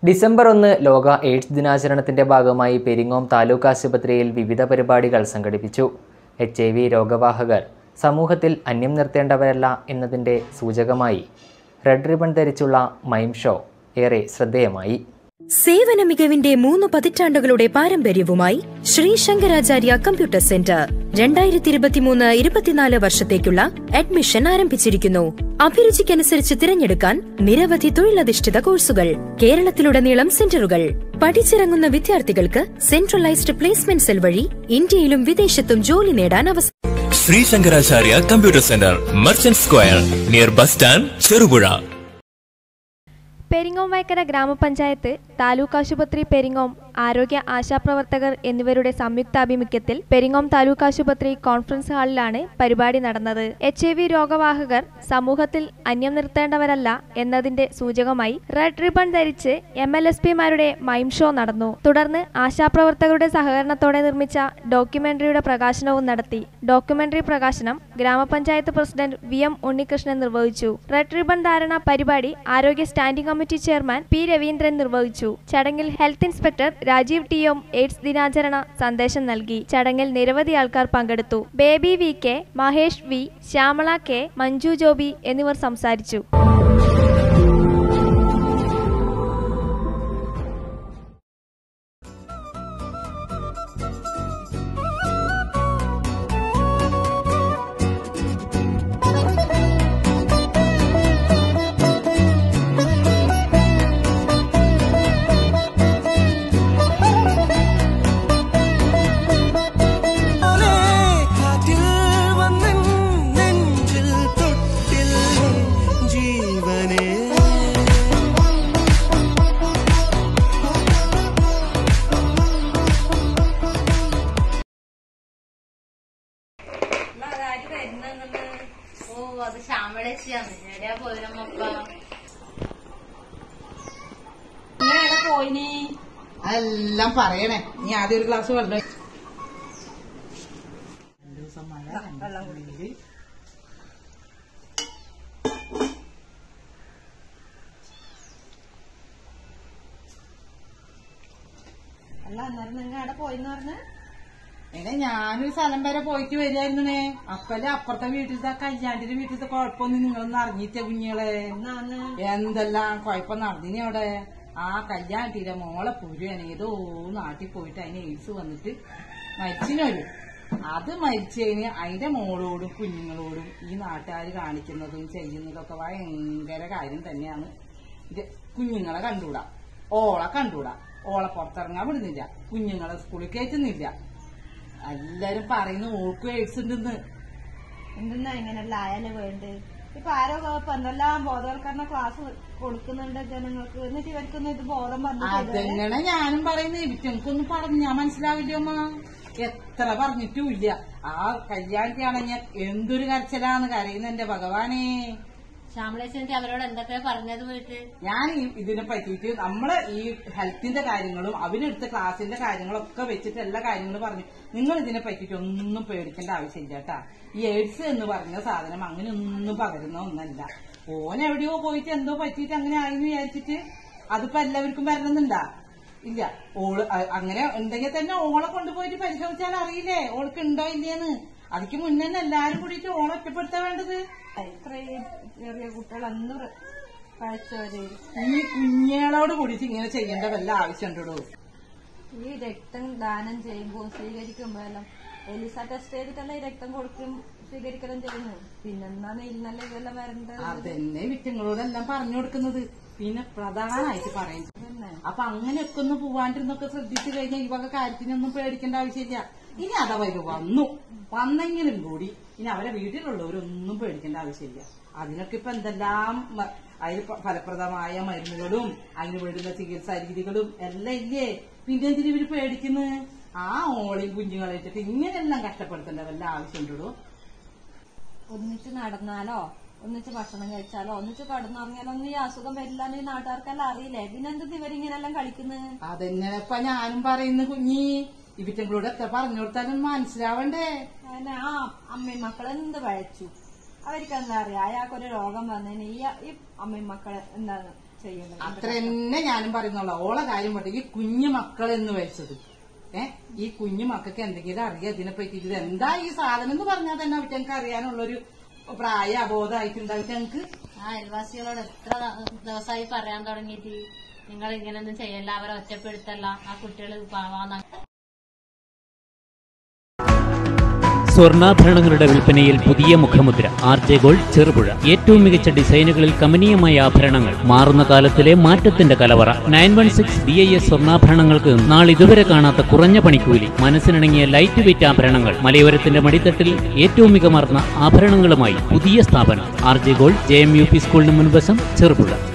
December ഒന്ന് ലോക AIDS ദിനാചരണത്തിന്റെ ഭാഗമായി പെരിങ്ങോം താലൂക്ക് ആശുപത്രിയിൽ വിവിധ പരിപാടികൾ സംഘടിപ്പിച്ചു എച്ച് ഐ വി രോഗവാഹകർ സമൂഹത്തിൽ അന്യം നിർത്തേണ്ടവരല്ല എന്നതിൻ്റെ സൂചകമായി റെഡ് റിബൺ ധരിച്ചുള്ള മൈം ഷോ ഏറെ ശ്രദ്ധേയമായി സേവന മികവിന്റെ മൂന്ന് പതിറ്റാണ്ടുകളുടെ പാരമ്പര്യവുമായി ശ്രീ ശങ്കരാചാര്യ കമ്പ്യൂട്ടർ സെന്റർ രണ്ടായിരത്തി ഇരുപത്തിമൂന്ന് ഇരുപത്തിനാല് വർഷത്തേക്കുള്ള അഡ്മിഷൻ ആരംഭിച്ചിരിക്കുന്നു അഭിരുചിക്കനുസരിച്ച് തിരഞ്ഞെടുക്കാൻ നിരവധി തൊഴിലധിഷ്ഠിത കോഴ്സുകൾ കേരളത്തിലുടനീളം സെന്ററുകൾ പഠിച്ചിറങ്ങുന്ന വിദ്യാർത്ഥികൾക്ക് സെൻട്രലൈസ്ഡ് പ്ലേസ്മെന്റ് സെൽ വഴി ഇന്ത്യയിലും വിദേശത്തും ജോലി നേടാൻ അവസരം Sree Sankaracharya computer centre merchant square near bus stand Cherupuzha Peringome Vaikkara ഗ്രാമപഞ്ചായത്ത് താലൂക്ക് ആശുപത്രി പെരിങ്ങോം ആരോഗ്യ ആശാപ്രവർത്തകർ എന്നിവരുടെ സംയുക്താഭിമുഖ്യത്തിൽ പെരിങ്ങോം താലൂക്ക് ആശുപത്രി കോൺഫറൻസ് ഹാളിലാണ് പരിപാടി നടന്നത് എച്ച് ഐ വി രോഗവാഹകർ സമൂഹത്തിൽ അന്യം നിർത്തേണ്ടവരല്ല എന്നതിന്റെ സൂചകമായി റെഡ് റിബൺ ധരിച്ച് എം എൽ എസ് പിമാരുടെ മൈം ഷോ നടന്നു തുടർന്ന് ആശാപ്രവർത്തകരുടെ സഹകരണത്തോടെ നിർമ്മിച്ച ഡോക്യുമെന്ററിയുടെ പ്രകാശനവും നടത്തി ഡോക്യുമെന്ററി പ്രകാശനം ഗ്രാമപഞ്ചായത്ത് പ്രസിഡന്റ് വി എം ഉണ്ണികൃഷ്ണൻ നിർവഹിച്ചു റെഡ് റിബൺ ധാരണ പരിപാടി ആരോഗ്യ standing committee chairman P Raveendran നിർവഹിച്ചു ചടങ്ങിൽ health inspector Rajeev T M AIDS ദിനാചരണ സന്ദേശം നൽകി ചടങ്ങിൽ നിരവധി ആൾക്കാർ പങ്കെടുത്തു Baby V K Mahesh V Shyamala K Manju Joby എന്നിവർ സംസാരിച്ചു പോലെ കാറ്റിൽ വന്നെൻ നെഞ്ചിൽ തൊട്ടില്ലേ ജീവനേ ഓ അത് ശ്യാമളേച്ചിയാണ് എവിടെയാ പോയിരമ്മപ്പ നീ എവിടെ പോയിനി എല്ലാം പറയണേ നീ ആദ്യം ഒരു ഗ്ലാസ് വെള്ളം അല്ല അന്നേരം നിങ്ങൾ എവിടെ പോയിന്ന് പറഞ്ഞ എന്നെ ഞാനൊരു സ്ഥലം വരെ പോയിട്ട് വരികയായിരുന്നേ അപ്പല്ലേ അപ്പുറത്തെ വീട്ടിലത്തെ കല്യാണ്ടിന്റെ വീട്ടിലത്തെ കുഴപ്പമൊന്നും നിങ്ങളൊന്നും അറിഞ്ഞിട്ടേ കുഞ്ഞുങ്ങളെ എന്നാന്ന് എന്തെല്ലാം കുഴപ്പം നടന്നിനി അവിടെ ആ കല്യാണത്തിലെ മോളെ പുരുവനെ ഏതോ നാട്ടിൽ പോയിട്ട് അതിന് എയ്ഡ്സ് വന്നിട്ട് മരിച്ചിനൊരു അത് മരിച്ചതിന് അതിന്റെ മോളോടും കുഞ്ഞുങ്ങളോടും ഈ നാട്ടുകാർ കാണിക്കുന്നതും ചെയ്യുന്നതും ഒക്കെ ഭയങ്കര കാര്യം തന്നെയാണ് ഇത് കുഞ്ഞുങ്ങളെ കണ്ടൂടാ ഓളെ കണ്ടൂടാ ഓളെ പുറത്തിറങ്ങാൻ വിടുന്നില്ല കുഞ്ഞുങ്ങളെ സ്കൂളിൽ കയറ്റുന്നില്ല എല്ലാരും പറയുന്നു ഓൾക്കും എയ്ഡ്സ് ഉണ്ടെന്ന് എന്തെന്നാ ഇങ്ങനെയല്ല ആയാലേ വേണ്ടത് ഇപ്പൊ ആരോഗ്യ വകുപ്പ് എന്തെല്ലാം ബോധവൽക്കരണ ക്ലാസ് കൊടുക്കുന്നുണ്ട് ജനങ്ങൾക്ക് എന്നിട്ട് ഇവർക്കൊന്നും ഇത് ബോധം വന്നു അതെങ്ങനെ ഞാനും പറയുന്നത് എനിക്കൊന്നും പറഞ്ഞാ മനസ്സിലാവില്ല അമ്മ എത്ര പറഞ്ഞിട്ടും ഇല്ല ആ കല്യാണത്തിയാണെങ്കിൽ എന്തൊരു കരച്ചിലാന്ന് കരയുന്ന എന്റെ ഭഗവാനേ ശ്യാമളേശ്വരത്തി അവരോട് എന്തൊക്കെയാ പറഞ്ഞത് പോയിട്ട് ഞാൻ ഈ ഇതിനെ പറ്റിയിട്ട് നമ്മളെ ഈ ഹെൽത്തിന്റെ കാര്യങ്ങളും അവനെടുത്ത ക്ലാസിന്റെ കാര്യങ്ങളൊക്കെ വെച്ചിട്ട് എല്ലാ കാര്യങ്ങളും പറഞ്ഞു നിങ്ങൾ ഇതിനെ പറ്റിയിട്ട് ഒന്നും പേടിക്കേണ്ട ആവശ്യമില്ല കേട്ടാ ഈ എയ്ഡ്സ് എന്ന് പറഞ്ഞ സാധനം അങ്ങനെ ഒന്നും പകരുന്ന ഒന്നല്ല ഓൻ എവിടെയോ പോയിട്ട് എന്തോ പറ്റിയിട്ട് അങ്ങനെ ആയെന്ന് വിചാരിച്ചിട്ട് അതിപ്പോ എല്ലാവർക്കും വരണമെന്നുണ്ടാ ഇല്ല ഓള് അ- അങ്ങനെ ഉണ്ടെങ്കിൽ തന്നെ ഓളെ കൊണ്ടുപോയിട്ട് പരിശോധിച്ചാൽ അറിയില്ലേ ഓൾക്ക് ഉണ്ടോ ഇല്ലേന്ന് അതിക്ക് മുന്നേ തന്നെ എല്ലാരും കൂടിയിട്ട് ഓളെ ഒറ്റപ്പെടുത്താ വേണ്ടത് ഇത്രയും ചെറിയ കുട്ടികൾ അന്ന് കഴിച്ചവര് ഈ കുഞ്ഞുങ്ങളോട് കൂടിയിട്ട് ഇങ്ങനെ ചെയ്യേണ്ട വല്ല ആവശ്യമുണ്ടോ ഈ രക്തം ദാനം ചെയ്യുമ്പോൾ സ്വീകരിക്കുമ്പോഴെല്ലാം എലിസ ടെസ്റ്റ് ചെയ്തിട്ടല്ല ഈ രക്തം കൊടുക്കും സ്വീകരിക്കലും ചെയ്യുന്നു പിന്നെന്താണ് ഇന്നല്ല ഇതെല്ലാം വരേണ്ടത് അതന്നെ വിറ്റങ്ങളോടെല്ലാം പറഞ്ഞു കൊടുക്കുന്നത് പിന്നെ പ്രധാനമായിട്ട് പറയും അപ്പൊ അങ്ങനെയൊക്കെ ഒന്ന് പോവാണ്ടിരുന്നൊക്കെ ശ്രദ്ധിച്ചു കഴിഞ്ഞാൽ ഈ വക കാര്യത്തിനൊന്നും പേടിക്കേണ്ട ആവശ്യമില്ല ഇനി അഥവാ ഇത് വന്നു വന്നെങ്കിലും കൂടി ഇനി അവരെ വീട്ടിലുള്ളവരൊന്നും പേടിക്കേണ്ട ആവശ്യമില്ല അതിനൊക്കെ ഇപ്പൊ എന്തെല്ലാം മ- അതിന് പ- ഫലപ്രദമായ മരുന്നുകളും അതിന് വേണ്ടുന്ന ചികിത്സാ രീതികളും എല്ലാം ഇല്ലേ പിന്നെ എന്തിനു ഇവര് പേടിക്കുന്നു ആ ഓളെയും കുഞ്ഞുങ്ങളായിട്ടിട്ട് ഇങ്ങനെയെല്ലാം കഷ്ടപ്പെടുത്തേണ്ട വല്ല ആവശ്യമുണ്ടോ ഒന്നിച്ച് നടന്നാലോ ഒന്നിച്ച് ഭക്ഷണം കഴിച്ചാലോ ഒന്നിച്ച് കടന്നുറങ്ങിയാലോ ഒന്നും ഈ അസുഖം വരില്ലാന്ന് ഈ നാട്ടുകാർക്കെല്ലാം അറിയില്ലേ പിന്നെന്ത് ഇവരിങ്ങനെല്ലാം കളിക്കുന്നത് അതന്നെപ്പ ഞാനും പറയുന്നു കുഞ്ഞി ഇവിറ്റങ്ങളോട് എത്ര പറഞ്ഞു കൊടുത്താലും മനസ്സിലാവണ്ടേ അങ്ങനെ ആ അമ്മയും മക്കളെ എന്ത് വഴച്ചു അവർക്ക് എന്താ അറിയാ അയാൾക്കൊരു രോഗം വന്നതിന് ഈ ഈ അമ്മയും മക്കളെ എന്താണ് അത്ര തന്നെ ഞാനും പറയുന്നുള്ളൂ ഓളെ കാര്യം പറ്റും ഈ കുഞ്ഞു മക്കളെന്ന് വെച്ചത് ഏ ഈ കുഞ്ഞു മക്കൾക്ക് എന്തെങ്കിലും അറിയാം ഇതിനെ പറ്റിയിട്ട് ഇത് എന്താ ഈ സാധനം എന്ന് പറഞ്ഞാൽ തന്നെ അവറ്റങ്ങൾക്ക് അറിയാനുള്ളൊരു പ്രായ അബോധമായിട്ടുണ്ടാവും ഞങ്ങൾക്ക് ആ അയൽവാസികളോട് എത്ര ദിവസമായി പറയാൻ തുടങ്ങിയിട്ട് നിങ്ങൾ ഇങ്ങനെയൊന്നും ചെയ്യല്ല അവരെ ഒറ്റപ്പെടുത്തല്ല ആ കുട്ടികൾ പാവാന്ന സ്വർണ്ണാഭരണങ്ങളുടെ വിൽപ്പനയിൽ പുതിയ മുഖമുദ്ര ആർ ജെ ഗോൾഡ് ചെറുപുഴ ഏറ്റവും മികച്ച ഡിസൈനുകളിൽ കമനീയമായ ആഭരണങ്ങൾ മാറുന്ന കാലത്തിലെ മാറ്റത്തിന്റെ കലവറ nine one six B I S സ്വർണ്ണാഭരണങ്ങൾക്ക് നാളിതുവരെ കാണാത്ത കുറഞ്ഞ പണിക്കൂലി മനസ്സിനിണങ്ങിയ ലൈറ്റ് വെയിറ്റ് ആഭരണങ്ങൾ മലയോരത്തിന്റെ മടിത്തട്ടിൽ ഏറ്റവും മികമാർന്ന ആഭരണങ്ങളുമായി പുതിയ സ്ഥാപനം R J gold J M U P സ്കൂളിന് മുൻവശം ചെറുപുഴ